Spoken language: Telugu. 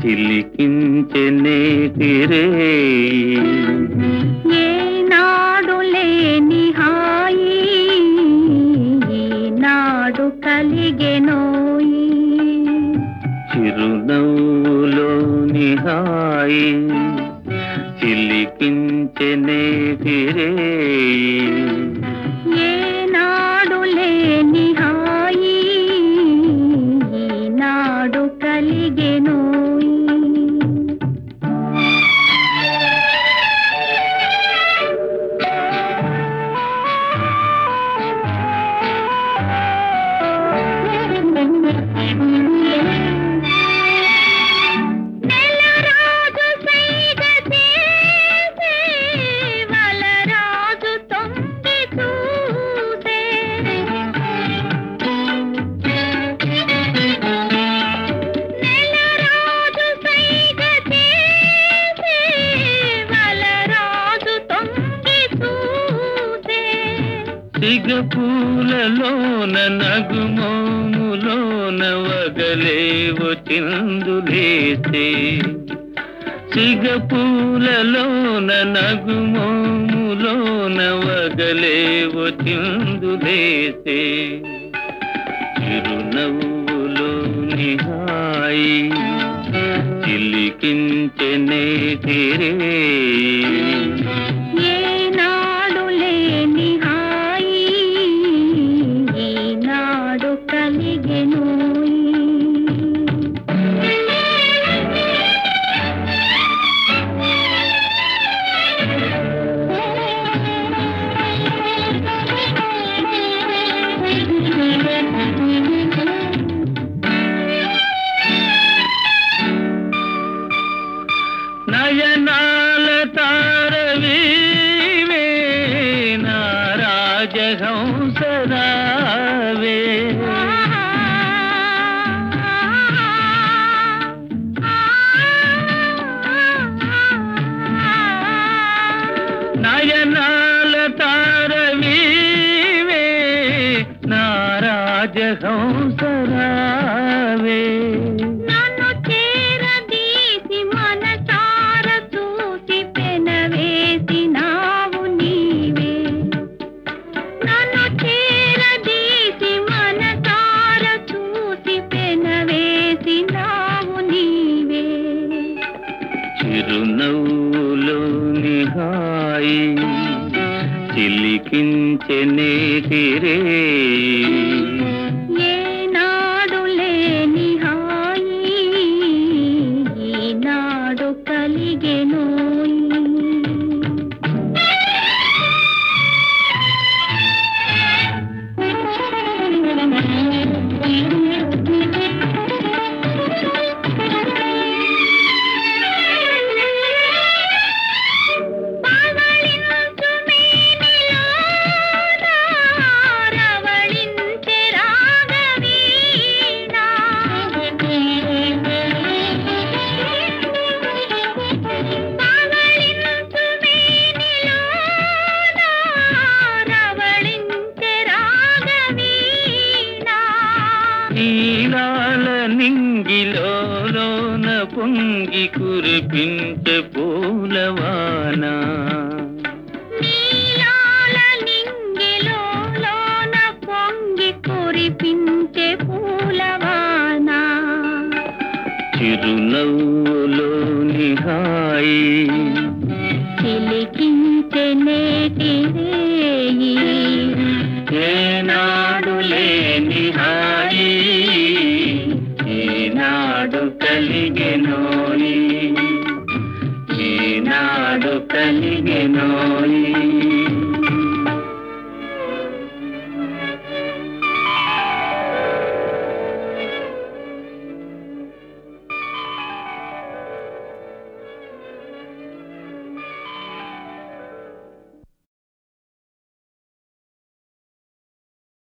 చిలికించెనే తిరే ఏనాడు లేని హాయి ఈనాడు కలిగెనోయి చిరునవ్వులోని హాయి చిలికించెనే తిరే ఏనాడు లేని హాయి ఈనాడు కలిగెనోయి నెలరాజు సైగ చేసే వలరాజు తొంగి చూసే నెలరాజు సైగ చేసే వలరాజు తొంగి చూసే సిగపూలలోన నగుమోములోన వగలేవు చిందులేసే సిగపూలలోన నగుమోములోన వగలేవు చిందులేసే చిరునవ్వులోని హాయి చిలికించెనే తిరే ఏనాడు లేని హాయి ఈనాడు కలిగెనోయి నయనాల తారవీవే నా రాజహంసరావే నయనాల తారవీవే నా రాజహంసరావే నన్ను చేరదీసి మనసార చూసి పెనవేసినావు నీవే నన్ను చేరదీసి మనసార చూసి పెనవేసినావు నీవే చిరునవ్వులోని హాయి చిలికించెనే తిరే ఏనాడు లేని హాయి ఈనాడు కలిగెనోయి పవళించు మేనిలోన రవళించె రాగవీణ. పవళించు మేనిలోన రవళించె రాగవీణ. ఈలాల నింగిలోన పొంగి కురిపించే పూలవానా నీలాల నింగిలోన పొంగి కురిపించే పూలవాన చిరునవ్వులోని హాయి చిలికించే నేటి రేయి ఏనాడు లేని హాయి ఈనాడు కలిగెనోయి ఈనాడు కలిగెనోయి